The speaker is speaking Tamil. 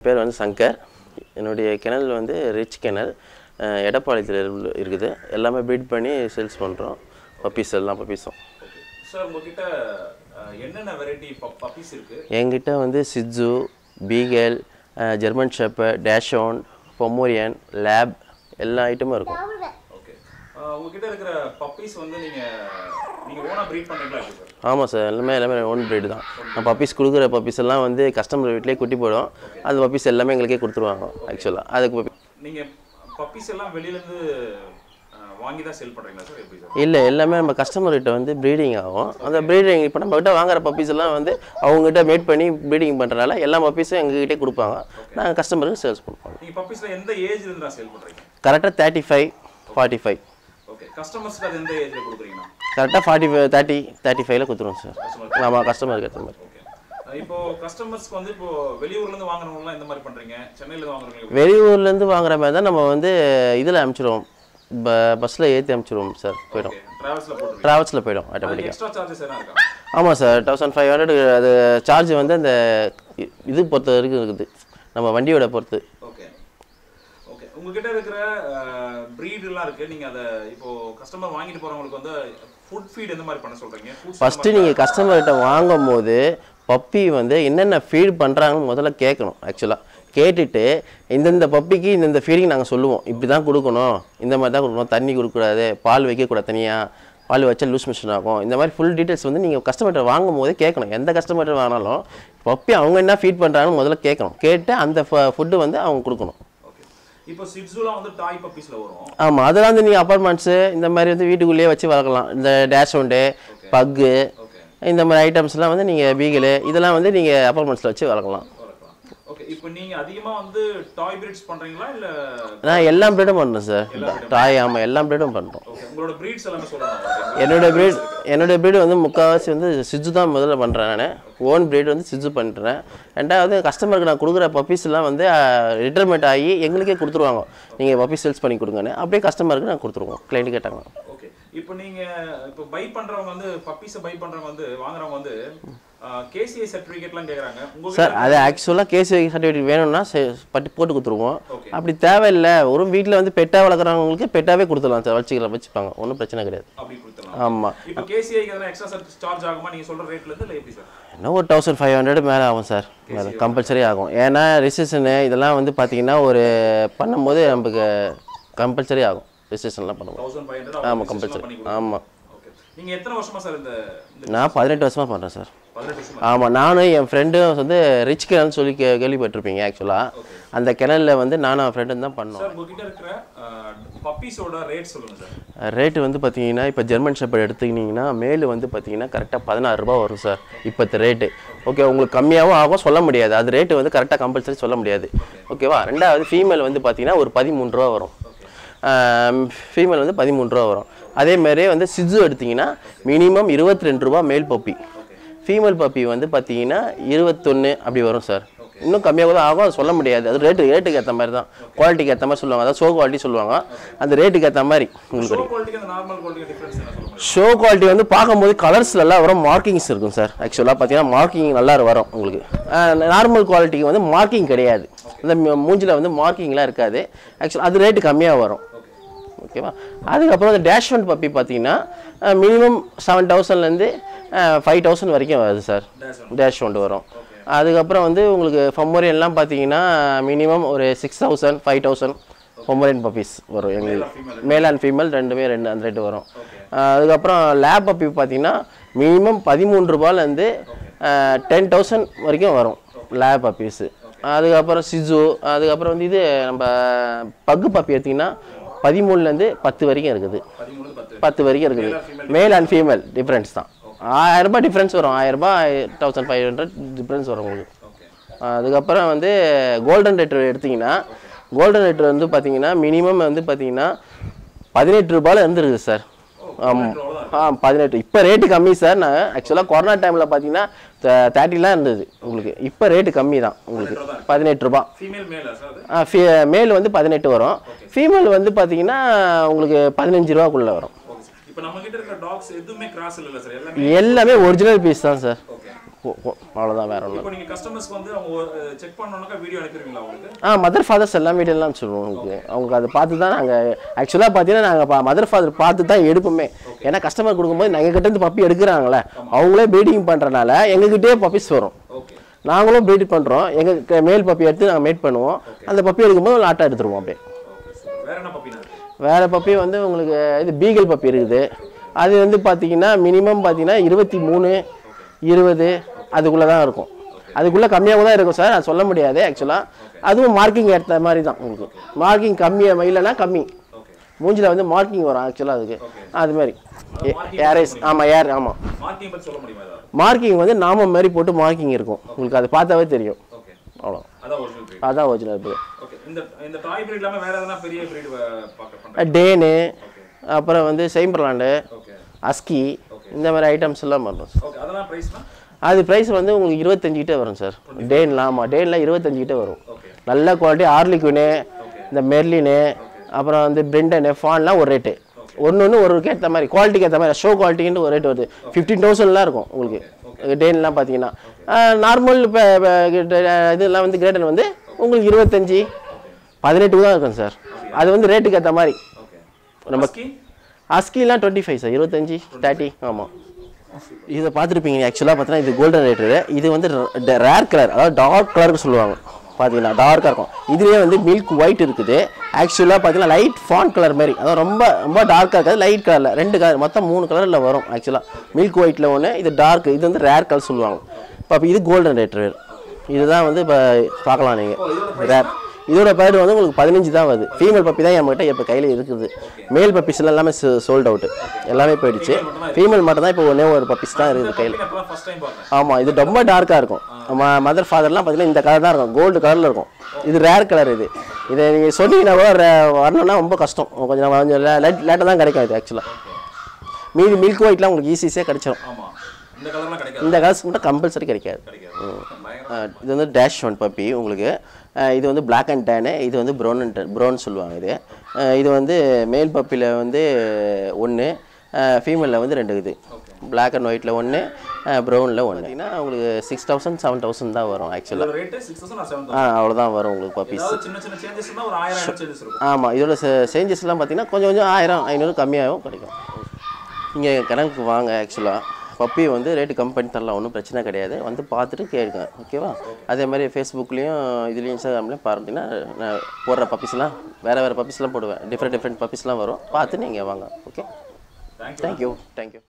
பேர் வந்து சங்கர் என்னுடைய கிணல் வந்து ரிச் கிணல் அஹ் எடப்பாளையத்தில் இரு- இருக்குது எல்லாமே ப்ரீட் பண்ணி சேல்ஸ் பண்ணுறோம் பப்பீஸ் எல்லாம் பப்பீஸும் சார் உங்ககிட்ட அஹ், என்னென்ன வெரைட்டி பப்பீஸ் இருக்கு என்கிட்ட வந்து shih tzu beagle German shepherd dachshund Pomeranian lab எல்லா ஐட்டமும் இருக்கும் ஓகே உங்ககிட்ட இருக்கிற பப்பீஸ் வந்து நீங்க நீங்க ஓனா ப்ரீட் பண்றீங்களா எப்படி சார் ஆமாம் சார் எல்லாமே எல்லாமே ஓன் breed தான் நான் பப்பீஸ் கொடுக்குற பப்பீஸ் எல்லாம் வந்து கஸ்டமர் வீட்லேயே குட்டி போடும் அந்த பப்பீஸ் எல்லாமே எங்களுக்கே கொடுத்துருவாங்க ஆக்சுவலாக அதுக்கு puppy- நீங்க பப்பீஸ் எல்லாம் வெளியில இருந்து அஹ், வாங்கி தான் சேல் பண்றீங்களா சார் எப்படி சார் இல்லை எல்லாமே நம்ம கஸ்டமர்கிட்ட வந்து ப்ரீடிங் ஆகும் அந்த ப்ரீடிங் இப்போ நம்மகிட்ட வாங்குற பப்பீஸ் எல்லாம் வந்து அவங்ககிட்ட மேட் பண்ணி ப்ரீடிங் பண்ணுறனால எல்லா பப்பீஸும் எங்ககிட்டே கொடுப்பாங்க நாங்கள் கஸ்டமருக்கு சேல்ஸ் பண்ணுவோம் நீங்க பப்பீஸ்ல எந்த ஏஜ்ல இருந்து சேல் பண்றீங்க கரெக்டாக thirty five forty five okay கஸ்டமர்ஸ்க்கு அது எந்த ஏஜ்ல கொடுக்குறீங்கன்னா கரெக்டாக ஃபார்ட்டி ஃபைவ் தேர்ட்டி தேர்ட்டி ஃபைவ்ல கொடுத்துருவோம் சார் ஆமாம் கஸ்டமருக்கு ஏற்ற மாதிரி ஓகே இப்போ கஸ்டமர்ஸ்க்கு வந்து இப்போ வெளியூர்ல இருந்து வாங்குறவங்கலாம் எந்த மாதிரி பண்றீங்க சென்னையில இருந்து வாங்குறவங்க வெளியூர்லேருந்து வாங்குற மாதிரி தான் நம்ம வந்து இதில் அனுப்பிச்சிடுவோம் ப பஸ்ஸில் ஏற்றி அனுப்பிச்சிடுவோம் சார் போயிடும் டிராவல்ஸ்ல போட்டுருக்கீங்க ட்ராவல்ஸில் போயிடும் ஆட்டோமேட்டிக்காக எக்ஸ்ட்ரா சார்ஜஸ் என்ன இருக்கா ஆமாம் சார் தௌசண்ட் ஃபைவ் ஹண்ட்ரட் அது சார்ஜ் வந்து அந்த இ- இது பொறுத்த வரைக்கும் இருக்குது நம்ம வண்டியோட பொறுத்து ஓகே ஓகே உங்ககிட்ட இருக்கிற ப்ரீட் எல்லாம் இருக்கு நீங்க அத இப்போ கஸ்டமர் வாங்கிட்டு போறவங்களுக்கு வந்து ஃபுட் ஃபீட் எந்த மாதிரி பண்ண சொல்றீங்க Foods ஃபஸ்ட்டு நீங்கள் கஸ்டமர்கிட்ட வாங்கும் போது பப்பி வந்து என்னென்ன ஃபீட் பண்ணுறாங்கன்னு முதல்ல கேட்கணும் ஆக்சுவலாக கேட்டுட்டு இந்தந்த பப்பிக்கு இந்தந்த ஃபீடிங் நாங்கள் சொல்லுவோம் இப்படி தான் கொடுக்கணும் இந்த மாதிரி தான் கொடுக்கணும் தண்ணி கொடுக்கக்கூடாது பால் வைக்கக்கூடாது தனியாக பால் வச்சா லூஸ் மிஷின் ஆகும் இந்த மாதிரி ஃபுல் டீட்டெயில்ஸ் வந்து நீங்கள் கஸ்டமர்கிட்ட வாங்கும் போதே கேட்கணும் எந்த கஸ்டமர்கிட்ட வாங்கினாலும் பப்பி அவங்க என்ன ஃபீட் பண்ணுறாங்கன்னு முதல்ல கேட்கணும் கேட்டு அந்த ஃபுட்டு வந்து அவங்க கொடுக்கணும் ஓகே இப்போ சிட்ஸுலாம் வந்து டாய் பப்பீஸ்ல வரும் ஆமாம் அதெல்லாம் வந்து நீங்கள் அப்பார்ட்மெண்ட்ஸு இந்த மாதிரி வந்து வீட்டுக்குள்ளேயே வச்சு வளர்க்கலாம் இந்த டேஷ் ஒண்டு பக்கு ஓகே இந்த மாதிரி ஐட்டம்ஸ்லாம் வந்து நீங்கள் பீகலு இதெல்லாம் வந்து நீங்கள் அப்பார்ட்மெண்ட்ஸில் வச்சு வளர்க்கலாம் வளர்க்கலாம் ஓகே இப்போ நீங்க அதிகமா வந்து டாய் பிரீட்ஸ் பண்றீங்களா இல்ல நான் எல்லா ப்ரீடும் பண்ணுறேன் சார் டாய் ஆமாம் எல்லா ப்ரீடும் பண்ணுறோம் ஓகே உங்களோட பிரீட்ஸ் எல்லாமே சொல்லணும் என்னோட ப்ரீட் என்னோட ப்ரீடு வந்து முக்கால்வாசி வந்து சிஜு தான் முதல்ல பண்ணுறேன் நான் ஓன் ப்ரீடு வந்து சிஜு பண்ணுறேன் ரெண்டாவது கஸ்டமருக்கு நான் கொடுக்குற பப்பீஸ்லாம் வந்து ரிட்டர்மெண்ட் ஆகி எங்களுக்கே கொடுத்துருவாங்க நீங்கள் பப்பி சேல்ஸ் பண்ணி கொடுங்கன்னு அப்படியே கஸ்டமருக்கு நான் கொடுத்துருவோம் கிளைண்ட் கேட்டாங்க ஓகே இப்போ நீங்க இப்போ பை பண்றவங்க வந்து பப்பீஸை பை பண்றவங்க வந்து வாங்குறவங்க வந்து கேசிஐ சர்டிஃபிகேட்லாம் கேக்குறாங்க உங்க சார் அது ஆக்சுவலாக கேசி சர்டிஃபிகேட் வேணும்னா சே- பட்டி போட்டு கொடுத்துருவோம் Okay. அப்படி தேவையில்லை ஒரு வீட்டில் வந்து பெட்டாக வளர்க்குறவங்களுக்கு பெட்டாவே கொடுத்துடலாம் சார் வச்சுக்கலாம் வச்சுப்பாங்க ஒன்றும் பிரச்சனை கிடையாது அப்படி கொடுத்துடலாம் ஆமாம் இப்போ கேசிஐக்கு எதனா எக்ஸ்ட்ரா சார்ஜ் ஆகுமா நீங்க சொல்ற ரேட்ல இருந்து இல்ல எப்படி சார் இன்னும் ஒரு தௌசண்ட் ஃபைவ் ஹண்ட்ரட் மேலே ஆகும் சார் மேலே கம்பல்சரி ஆகும் ஏன்னா ரிசெஷனு இதெல்லாம் வந்து பார்த்தீங்கன்னா ஒரு பண்ணும்போது நமக்கு கம்பல்சரி ஆகும் ரிசெஷன்லாம் பண்ணுவோம் தௌசண்ட் ஃபைவ் ஹண்ட்ரட் ஆமாம் கம்பல்சரி ஆமாம் ஓகே நீங்க எத்தனை வருஷமா சார் இந்த இந்த நான் பதினெட்டு வருஷமாக பண்ணுறேன் சார் பதினெட்டு வருஷமா ஆமாம் நானும் என் ஃப்ரெண்டும் வந்து ரிச் கிணல்னு சொல்லி கே கேள்விப்பட்டிருப்பீங்க ஆக்சுவலாக அந்த கிணலில் வந்து நானும் என் ஃப்ரெண்டும் தான் பண்ணோம் சார் உங்ககிட்ட இருக்கிற பப்பீஸோட ரேட் சொல்லுங்க சார் ரேட்டு வந்து பார்த்தீங்கன்னா இப்போ ஜெர்மன் ஷெப்பர்ட் எடுத்துக்கிட்டிங்கன்னா மேலு வந்து பார்த்தீங்கன்னா கரெக்டாக பதினாறு ரூபாய் வரும் சார் இப்போத்த ரேட்டு ஓகே உங்களுக்கு கம்மியாகவும் ஆகும் சொல்ல முடியாது அது ரேட்டு வந்து கரெக்டாக கம்பல்சரி சொல்ல முடியாது ஓகேவா ரெண்டாவது ஃபீமேல் வந்து பார்த்தீங்கன்னா ஒரு பதிமூணு ரூபா வரும் ஃபீமேல் வந்து பதிமூணு ரூபா வரும் அதே மாதிரியே வந்து சிஜு எடுத்தீங்கன்னா மினிமம் இருபத்தி ரெண்டு ரூபா மேல் பப்பி ஃபீமேல் பப்பி வந்து பார்த்தீங்கன்னா இருபத்தொன்று அப்படி வரும் சார் இன்னும் கம்மியாக கூட ஆகும் அது சொல்ல முடியாது அது ரேட்டு ரேட்டுக்கு ஏற்ற மாதிரி தான் குவாலிட்டிக்கு ஏற்ற மாதிரி சொல்லுவாங்க அதாவது ஷோ குவாலிட்டி சொல்லுவாங்க அந்த ரேட்டுக்கு ஏற்ற மாதிரி உங்களுக்கு ஷோ குவாலிட்டிக்கு அந்த நார்மல் குவாலிட்டிக்கு டிஃபரன்ஸ் என்ன சொல்லுங்க ஷோ குவாலிட்டி வந்து பார்க்கும்போது கலர்ஸ்ல எல்லாம் வரும் மார்க்கிங்ஸ் இருக்கும் சார் ஆக்சுவலாக பார்த்தீங்கன்னா மார்க்கிங் நல்லா வரும் உங்களுக்கு நார்மல் குவாலிட்டிக்கு வந்து மார்க்கிங் கிடையாது இந்த மூ- மூஞ்சில வந்து மார்க்கிங்லாம் இருக்காது ஆக்சுவலாக அது ரேட்டு கம்மியாக வரும் ஓகேவா அதுக்கப்புறம் இந்த டேஷ் ஒன் பப்பி பார்த்தீங்கன்னா மினிமம் செவன் தௌசண்ட்லேருந்து ஃபைவ் தௌசண்ட் வரைக்கும் வருது சார் டேஷ் ஒன் வரும் அதுக்கப்புறம் வந்து உங்களுக்கு ஃபம்மோரியன்லாம் பார்த்தீங்கன்னா மினிமம் ஒரு six thousand five thousand Pomeranian puppies வரும் எங்களுக்கு மேல் அண்ட் ஃபீமேல் ரெண்டுமே ரெண்டு அந்த ரேட்டு வரும் அஹ் அதுக்கப்புறம் லேப் பப்பி பார்த்தீங்கன்னா மினிமம் பதிமூணு ரூபாயிலேருந்து டென் தௌசண்ட் வரைக்கும் வரும் லேப் பப்பீஸு அதுக்கப்புறம் சிஜு அதுக்கப்புறம் வந்து இது நம்ம பக்கு பப்பி எடுத்திங்கன்னா பதிமூணுலேருந்து பத்து வரைக்கும் இருக்குது பதிமூணு பத்து பத்து வரைக்கும் இருக்குது மேல் அண்ட் ஃபீமேல் டிஃப்ரென்ஸ் தான் ஆயிரம் ரூபாய் டிஃப்ரென்ஸ் வரும் ஆயிரம் ரூபாய் தௌசண்ட் ஃபைவ் ஹண்ட்ரட் டிஃப்ரென்ஸ் வரும் உங்களுக்கு ஓகே அதுக்கப்புறம் வந்து கோல்டன் ரேட்டர் எடுத்தீங்கன்னா கோல்டன் ரேட்டர் வந்து பார்த்தீங்கன்னா மினிமம் வந்து பார்த்தீங்கன்னா பதினெட்டு ரூபாயில் இருந்துருக்குது சார் ஆமாம் ஆ பதினெட்டு இப்போ ரேட்டு கம்மி சார் நான் ஆக்சுவலாக கொரோனா டைமில் பார்த்தீங்கன்னா தேர்ட்டிலாம் இருந்தது உங்களுக்கு இப்போ ரேட்டு கம்மி தான் உங்களுக்கு பதினெட்டு ரூபா ஃபீமேல் மேலா சார் அது மேல் வந்து பதினெட்டு வரும் ஃபீமேல் வந்து பார்த்தீங்கன்னா உங்களுக்கு பதினஞ்சு ரூபாக்குள்ளே வரும் ஓகே சார் இப்போ நம்ம கிட்ட இருக்கிற டாக்ஸ் எதுவுமே கிராஸ் இல்ல சார் எல்லாமே எல்லாமே ஒரிஜினல் பீஸ் தான் சார் ஓகே அவ்வளோதான் வேற ஒன்றும் இப்போ நீங்க கஸ்டமர்ஸ்க்கு வந்து அவங்க செக் பண்ணணும்னாக்கா வீடியோ அனுப்பிடுவீங்களா அவங்களுக்கு ஆ மதர் ஃபாதர்ஸ் எல்லாம் வீடியோலாம் சொல்லுவோம் உங்களுக்கு அவங்க அதை பார்த்து தான் நாங்கள் ஆக்சுவலாக பார்த்தீங்கன்னா நாங்கள் மதர் ஃபாதர் பார்த்து தான் எடுப்போமே ஏன்னா கஸ்டமர் கொடுக்கும்போது எங்கள் கிட்ட இருந்து பப்பி எடுக்கிறாங்களே அவங்களே ப்ரீடிங் பண்ணுறனால எங்ககிட்டயே பப்பீஸ் வரும் ஓகே நாங்களும் ப்ரீட் பண்ணுறோம் எங்கள் மேல் பப்பி எடுத்து நாங்கள் மேட் பண்ணுவோம் அந்த பப்பி எடுக்கும்போது ஒரு ஆட்டை எடுத்துருவோம் அப்படியே ஓகே சூப்பர் வேற என்ன பப்பினா இருக்கு வேறு பப்பி வந்து உங்களுக்கு இது பீகல் பப்பி இருக்குது அது வந்து பார்த்தீங்கன்னா மினிமம் பார்த்தீங்கன்னா இருபத்தி மூணு இருபது அதுக்குள்ளே தான் இருக்கும் அதுக்குள்ளே கம்மியாக தான் இருக்கும் சார் நான் சொல்ல முடியாது ஆக்சுவலாக அதுவும் மார்க்கிங் ஏற்ற மாதிரி தான் உங்களுக்கு மார்க்கிங் கம்மியாக இல்லைன்னா கம்மி ஓகே மூஞ்சில் வந்து மார்க்கிங் வரும் ஆக்சுவலாக அதுக்கு அது மாதிரி marking ஏரேஸ் ஆமாம் ஏர் ஆமாம் மார்க்கிங் பத்தி சொல்ல முடியுமா ஏதாவது மார்க்கிங் வந்து நாம மாதிரி போட்டு மார்க்கிங் இருக்கும் உங்களுக்கு அதை பார்த்தாவே தெரியும் ஓகே அவ்வளோ அதான் ஒரிஜினல் பிரீட் அதான் ஒரிஜினல் இருக்குது ஓகே இந்த இந்த டாய் பிரீட் இல்லாம வேற எதனா பெரிய பிரீட் பார்க்க பண்றீங்க டேனு ஓகே அப்புறம் வந்து செயிம்பர்லாண்டு ஓகே அஸ்கி இந்த மாதிரி ஐட்டம்ஸ் எல்லாம் பண்ணுறோம் சார் ஓகே அதெல்லாம் பிரைஸ்னா அது ப்ரைஸ் வந்து உங்களுக்கு இருபத்தஞ்சு கிட்ட வரும் சார் டேன்லாம் ஆமாம் டேனில் இருபத்தஞ்சு கிட்ட வரும் ஓகே நல்ல குவாலிட்டி ஆர்லிக்வினு இந்த மெர்லினு அப்புறம் வந்து பிரெண்டனு ஃபான்லாம் ஒரு ரேட்டு ஒன்று ஒன்று ஒரு ஏற்ற மாதிரி குவாலிட்டிக்கு ஏற்ற மாதிரி ஷோ குவாலிட்டின்னு ஒரு ரேட் வருது ஃபிஃப்டீன் தௌசண்ட்லாம் இருக்கும் உங்களுக்கு டேன்லாம் பார்த்தீங்கன்னா நார்மல் இப்போ இதெல்லாம் வந்து கிரேட்டன் வந்து உங்களுக்கு இருபத்தஞ்சி பதினெட்டு தான் இருக்கும் சார் அது வந்து ரேட்டுக்கு ஏற்ற மாதிரி ஓகே நம்ம ஸ்கி அஸ்கிலாம் டுவெண்ட்டி ஃபைவ் சார் இருபத்தஞ்சி தேர்ட்டி ஆமாம் இதை பார்த்துருப்பீங்க ஆக்சுவலாக பார்த்தீங்கன்னா இது கோல்டன் ரேட்டரு இது வந்து ரேர் கலர் அதாவது டார்க் கலருக்கு சொல்லுவாங்க பார்த்தீங்கன்னா டார்க்காக இருக்கும் இதுலேயே வந்து மில்க் ஒயிட் இருக்குது ஆக்சுவலாக பார்த்தீங்கன்னா லைட் ஃபான் கலர் மாதிரி அதாவது ரொம்ப ரொம்ப டார்க்காக இருக்காது லைட் கலரில் ரெண்டு கலர் மொத்தம் மூணு கலரில் வரும் ஆக்சுவலாக மில்க் ஒயிட்டில் ஒன்று இது டார்க் இது வந்து ரேர் கலர் சொல்லுவாங்க இப்போ இது கோல்டன் ரேட்டர் இதுதான் வந்து இப்போ பார்க்கலாம் நீங்கள் ரேர் இதோட பேர் வந்து உங்களுக்கு பதினஞ்சு தான் வருது ஃபீமேல் பப்பி தான் என்கிட்ட இப்போ கையில் இருக்குது மேல் பப்பீஸ் எல்லாமே சோல்ட் அவுட் எல்லாமே போயிடுச்சு ஃபீமேல் மட்டும் தான் இப்போ ஒன்றே ஒரு பப்பீஸ் தான் இருக்குது கையில் அப்பதான் ஃபர்ஸ்ட் டைம் பார்க்கறேன் ஆமாம் இது ரொம்ப டார்க்காக இருக்கும் நம்ம மதர் ஃபாதர்லாம் பார்த்தீங்கன்னா இந்த கலர் தான் இருக்கும் கோல்டு கலரில் இருக்கும் இது ரேர் கலர் இது இதை நீங்கள் சொன்னீங்கன்னா கூட re- வரணும்னா ரொம்ப கஷ்டம் கொஞ்சம் நம்ம கொஞ்சம் லேட் லேட்டாக தான் கிடைக்கும் இது ஆக்சுவலாக மீதி மில்க் ஒயிட்லாம் உங்களுக்கு ஈஸியாக கிடைச்சிரும் ஆமா இந்த கலர்லாம் கிடைக்காது இந்த கலர்ஸ் மட்டும் கம்பல்சரி கிடைக்காது கிடைக்காது பயங்கர ஆ, இது வந்து டேஷ் ஒன் பப்பி உங்களுக்கு ஆ, இது வந்து Black அண்ட் டேனு இது வந்து ப்ரௌன் அண்ட் ப்ரௌன் சொல்லுவாங்க இது ஆ, இது வந்து மேல் பப்பியில் வந்து ஒன்று ஃபீமேலில் வந்து ரெண்டு இது Black அண்ட் ஒயிட்டில் ஒன்று ப்ரௌனில் ஒன்று பார்த்தீங்கன்னா உங்களுக்கு சிக்ஸ் தௌசண்ட் செவன் தௌசண்ட் தான் வரும் ஆக்சுவலாக இதோட ரேட் சிக்ஸ் தௌசண்ட் செவன் ஆ அவ்வளோதான் வரும் உங்களுக்கு பப்பீஸ் ஏதாவது சின்ன சின்ன சேஞ்சஸ் இருந்தால் ஒரு ஆயிரம் சேஞ்சஸ் இருக்கும் ஆமாம் இதோட சேஞ்சஸ்லாம் பார்த்தீங்கன்னா கொஞ்சம் கொஞ்சம் ஆயிரம் ஐநூறு கம்மியாகவும் கிடைக்கும் நீங்கள் கணக்கு வாங்க ஆக்சுவலாக பப்பி வந்து ரேட்டு கம்மி பண்ணி தரலாம் ஒன்றும் பிரச்சனை கிடையாது வந்து பார்த்துட்டு கேளுங்க ஓகேவா அதே மாதிரி ஃபேஸ்புக்லேயும் இதுலேயும் இன்ஸ்டாகிராம்லேயும் பார்த்தீங்கன்னா நான் போடுற பப்பீஸ்லாம் வேறு வேறு பப்பீஸ்லாம் போடுவேன் டிஃப்ரெண்ட் டிஃப்ரெண்ட் பப்பீஸ்லாம் வரும் பார்த்து நீங்கள் வாங்க ஓகே தேங்க்யூ தேங்க்யூ தேங்க்யூ